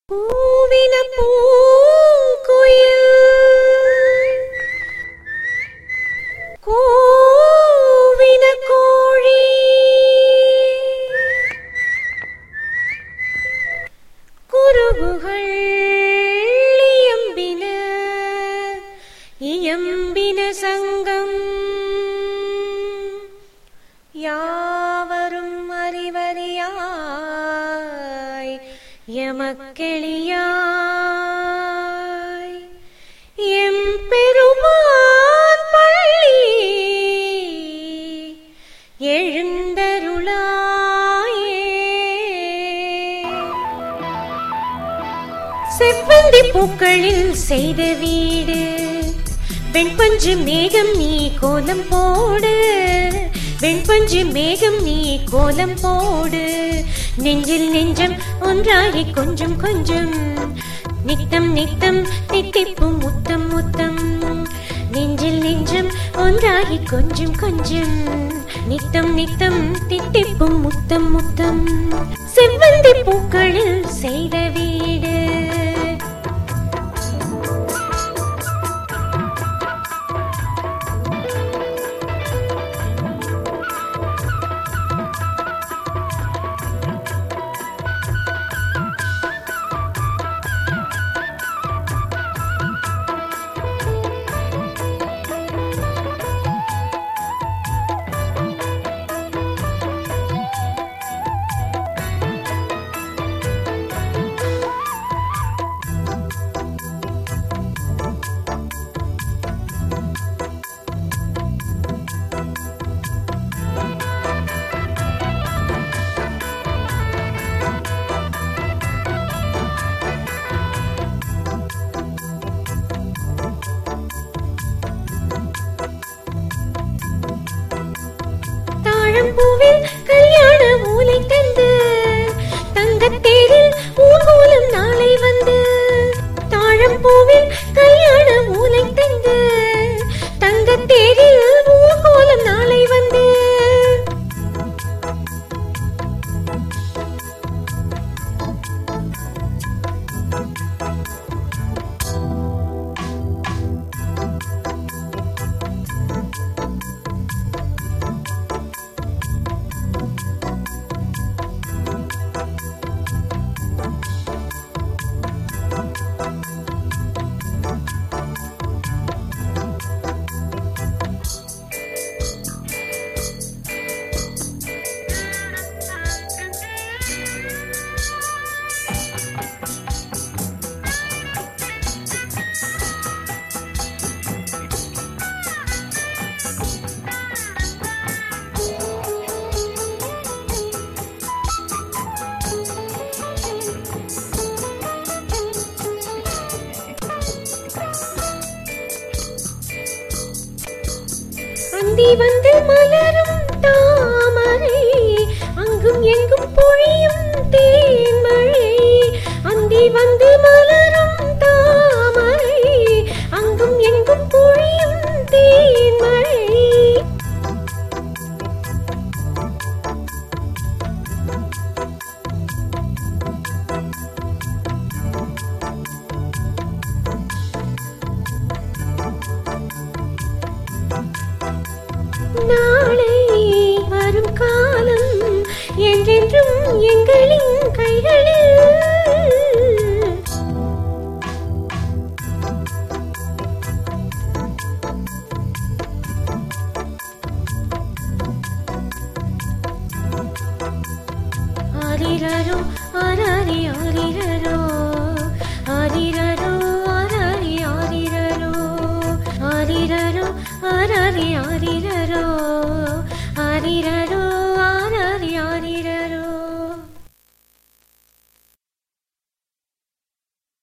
பூவின பூங்குயில் கூவின கோழி குருகுகள் இயம்பின இயம்பின சங்கம் யாவரும் அறிவறியாய் எமக்கெளியாய் எம்பெருமான் பள்ளி எழுந்தருளாயே செவ்வந்தி பூக்களில் செய்த வீடு வெண்பஞ்சு மேகம் நீ கோலம் போடு வெண்பஞ்சு மேகம் நீ கோலம் போடு நெஞ்சில் நெஞ்சம் ஒன்றாகி கொஞ்சம் கொஞ்சம் நித்தம் நித்தம் தித்திப்பும் முத்தம் முத்தம் நெஞ்சில் நெஞ்சம் ஒன்றாகி கொஞ்சம் கொஞ்சம் நித்தம் நித்தம் தித்திப்பும் முத்தம் முத்தம் செவ்வந்தி பூக்களில் செய்த வீடு தாழம்பூவில் கல்யாண மூலை தந்து தங்கத்தேரில் ஊர்வலம் நாளை வந்து தாழம்பூவில் கல்யாண மூலை தந்து தங்கத்தேரில் ஊர்வலம் நாளை வந்து அந்தி வந்து மலரும் தாமரை அங்கும் எங்கும் பொழியும் தேன்மழை அந்தி வந்து மலரும் தாமரை அங்கும் எங்கும் பொழியும் தேன்மழை நாளை வரும் காலம் என்றென்றும் எங்களின் கைகளில் ஆரிரரோ ஆராரி ஆரிரரோ ஆரிரரோ ஆராரி ஆரிரரோ ஆரிரரோ ஆராரி ஆரிரரோ ஆரிரரோ